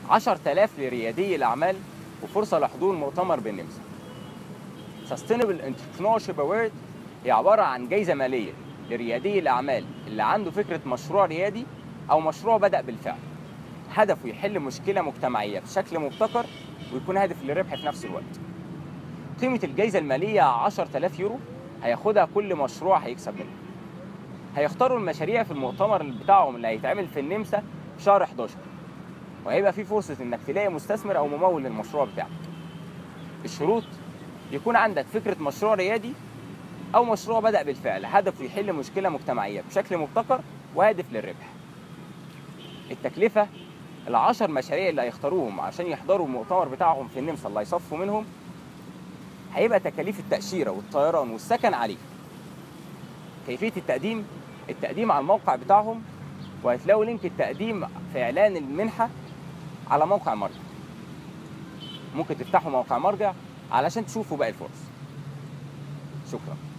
10000 لريادي الأعمال وفرصة لحضور مؤتمر بالنمسا Sustainable Entrepreneurship Award هي عبارة عن جايزة مالية لريادي الأعمال اللي عنده فكرة مشروع ريادي أو مشروع بدأ بالفعل هدفه يحل مشكلة مجتمعية بشكل مبتكر ويكون هدف للربح في نفس الوقت قيمة الجايزة المالية 10000 يورو هياخدها كل مشروع هيكسب منه هيختاروا المشاريع في المؤتمر بتاعهم اللي هيتعمل في النمسا في شهر 11 وهيبقى في فرصة انك تلاقي مستثمر او ممول للمشروع بتاعك الشروط يكون عندك فكرة مشروع ريادي او مشروع بدأ بالفعل هدفه يحل مشكلة مجتمعية بشكل مبتكر وهادف للربح التكلفة العشر مشاريع اللي هيختاروهم عشان يحضروا المؤتمر بتاعهم في النمسا اللي هيصفوا منهم هيبقى تكاليف التأشيرة والطيران والسكن عليك كيفية التقديم التقديم على الموقع بتاعهم وهتلاقوا لينك التقديم في إعلان المنحة على موقع مرجع ممكن تفتحوا موقع مرجع علشان تشوفوا باقي الفرص شكرا